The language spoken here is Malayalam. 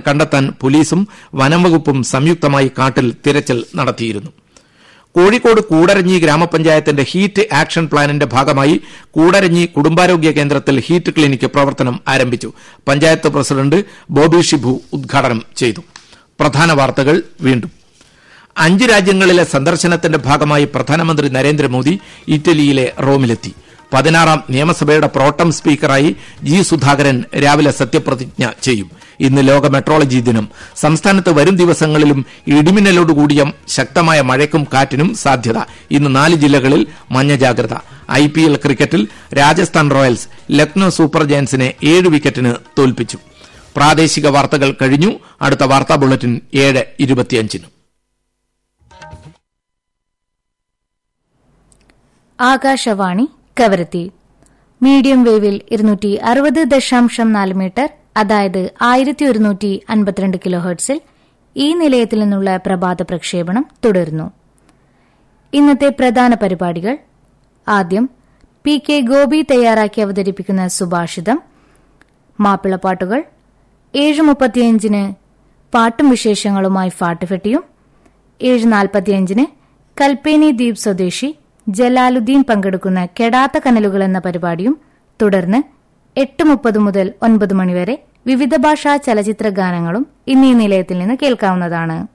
കണ്ടെത്താൻ പോലീസും വനംവകുപ്പും സംയുക്തമായി കാട്ടിൽ തിരച്ചിൽ നടത്തിയിരുന്നു കോഴിക്കോട് കൂടരഞ്ഞി ഗ്രാമപഞ്ചായത്തിന്റെ ഹീറ്റ് ആക്ഷൻ പ്ലാനിന്റെ ഭാഗമായി കൂടരഞ്ഞി കുടുംബാരോഗ്യ കേന്ദ്രത്തിൽ ഹീറ്റ് ക്ലിനിക്ക് പ്രവർത്തനം ആരംഭിച്ചു പഞ്ചായത്ത് പ്രസിഡന്റ് ബോബി ഷിബു ഉദ്ഘാടനം ചെയ്തു പ്രധാന വാർത്തകൾ വീണ്ടും അഞ്ച് രാജ്യങ്ങളിലെ സന്ദർശനത്തിന്റെ ഭാഗമായി പ്രധാനമന്ത്രി നരേന്ദ്രമോദി ഇറ്റലിയിലെ റോമിലെത്തി പതിനാറാം നിയമസഭയുടെ പ്രോട്ടം സ്പീക്കറായി ജി സുധാകരൻ രാവിലെ സത്യപ്രതിജ്ഞ ചെയ്യും ഇന്ന് ലോക മെട്രോളജി ദിനം സംസ്ഥാനത്ത് വരും ദിവസങ്ങളിലും ഇടിമിന്നലോടുകൂടിയ ശക്തമായ മഴയ്ക്കും കാറ്റിനും സാധ്യത ഇന്ന് നാല് ജില്ലകളിൽ മഞ്ഞ ജാഗ്രത ഐ പി എൽ ക്രിക്കറ്റിൽ രാജസ്ഥാൻ റോയൽസ് ലക്നൌ സൂപ്പർ ജയൻസിനെ ഏഴ് വിക്കറ്റിന് തോൽപ്പിച്ചു പ്രാദേശിക വാർത്തകൾ കഴിഞ്ഞു അടുത്ത വാർത്താ ബുള്ളറ്റിൻ ഏഴ് ഇരുപത്തിയഞ്ചിന് ആകാശവാണി കവരത്തി മീഡിയം വേവിൽ ഇരുന്നൂറ്റി അറുപത് ദശാംശം നാല് മീറ്റർ അതായത് ആയിരത്തി ഒരുന്നൂറ്റി അൻപത്തിരണ്ട് കിലോ ഹെർട്സിൽ ഈ നിലയത്തിൽ നിന്നുള്ള പ്രഭാത പ്രക്ഷേപണം തുടരുന്നു ഇന്നത്തെ പ്രധാന പരിപാടികൾ ആദ്യം പി കെ ഗോപി തയ്യാറാക്കി അവതരിപ്പിക്കുന്ന സുഭാഷിതം മാപ്പിളപ്പാട്ടുകൾ ഏഴ് മുപ്പത്തിയഞ്ചിന് പാട്ടും വിശേഷങ്ങളുമായി ഫാട്ടുഫെട്ടിയും ഏഴ് നാൽപ്പത്തിയഞ്ചിന് കൽപ്പേനി ദ്വീപ് സ്വദേശി ജലാലുദ്ദീൻ പങ്കെടുക്കുന്ന കെടാത്ത കനലുകൾ എന്ന പരിപാടിയും തുടർന്ന് എട്ട് മുപ്പത് മുതൽ ഒൻപത് മണിവരെ വിവിധ ഭാഷാ ചലച്ചിത്ര ഗാനങ്ങളും ഇന്നീ നിലയത്തിൽ നിന്ന് കേൾക്കാവുന്നതാണ്